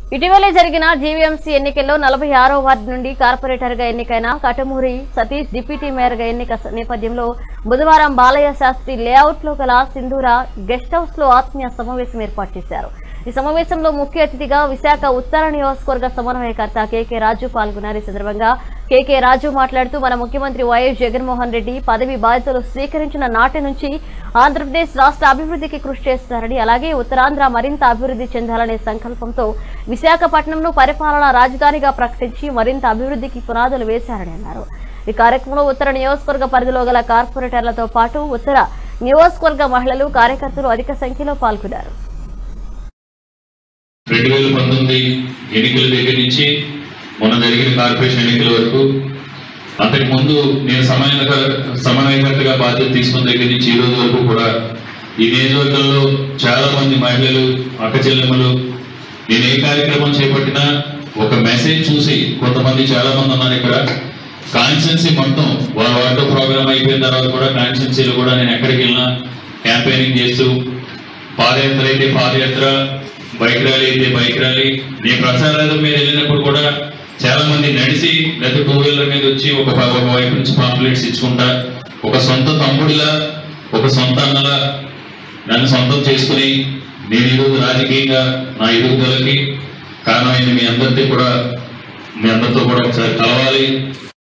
ఇటీవలే జరిగిన జీవీఎంసీ ఎన్నికల్లో నలభై ఆరో వార్డు నుండి కార్పొరేటర్ గా ఎన్నికైన కటమూరి సతీష్ డిప్యూటీ మేయర్ గా ఎన్నిక స- నేపథ్యంలో బుధవారం బాలయ్య శాస్త్రి లేఅవుట్ లో గల సింధూర గెస్ట్ హౌస్ లో ఆత్మీయ సమావేశం ఏర్పాటు చేశారు ఈ సమావేశంలో ముఖ్య అతిథిగా విశాఖ ఉత్తర నియోజకవర్గ సమన్వయకర్త కేకే రాజు పాల్గొన్నారు ఈ సందర్భంగా కేకే రాజు మాట్లాడుతూ మన ముఖ్యమంత్రి వైఎస్ జగన్మోహన్ రెడ్డి పదవి బాధ్యతలు స్వీకరించిన నాటి నుంచి ఆంధ్రప్రదేశ్ రాష్ట్ర అభివృద్ధికి కృషి చేస్తారని అలాగే ఉత్తరాంధ్ర మరింత అభివృద్ధి చెందాలనే సంకల్పంతో విశాఖపట్నంను పరిపాలనా రాజధానిగా ప్రకటించి మరింత అభివృద్ధికి పునాదులు వేశారని అన్నారు ఈ కార్యక్రమంలో ఉత్తర నియోజకవర్గ పరిధిలో గల కార్పొరేటర్లతో పాటు ఉత్తర నియోజకవర్గ మహిళలు కార్యకర్తలు అధిక సంఖ్యలో పాల్గొన్నారు రెండు వేల పంతొమ్మిది ఎన్నికల దగ్గర నుంచి మొన్న జరిగిన కార్పొరేషన్ ఎన్నికల వరకు అంతకు ముందు నేను సమన్వయ సమన్వయకర్తగా బాధ్యత తీసుకున్న దగ్గర నుంచి ఈ రోజు వరకు కూడా ఈ నియోజకవర్గంలో చాలా మంది మహిళలు అక్క చెల్లెమ్మలు నేను ఏ కార్యక్రమం చేపట్టినా ఒక మెసేజ్ చూసి కొంతమంది చాలా మంది ఉన్నారు ఇక్కడ కాన్స్టెన్సీ మొత్తం వాళ్ళ వార్డు ప్రోగ్రామ్ అయిపోయిన తర్వాత కూడా కాన్స్టెన్సీలో కూడా నేను ఎక్కడికి వెళ్ళినా క్యాంపెయినింగ్ చేస్తూ పాదయాత్ర అయితే పాదయాత్ర బైక్ ర్యాలీ అయితే బైక్ ర్యాలీ నేను ప్రచారాల మీద వెళ్ళినప్పుడు కూడా చాలా మంది నడిచి లేదా టూ వీలర్ మీద వచ్చి ఒక ప- ఒక వైపు నుంచి పాంప్లెట్స్ ఇచ్చుకుంటా ఒక సొంత తమ్ముడిలా ఒక సొంత అన్నలా నన్ను సొంతం చేసుకుని నేను ఈరోజు రాజకీయంగా నా ఎదుగుదలకి కారణమైంది మీ అందరితో కూడా మీ అందరితో కూడా ఒకసారి కలవాలి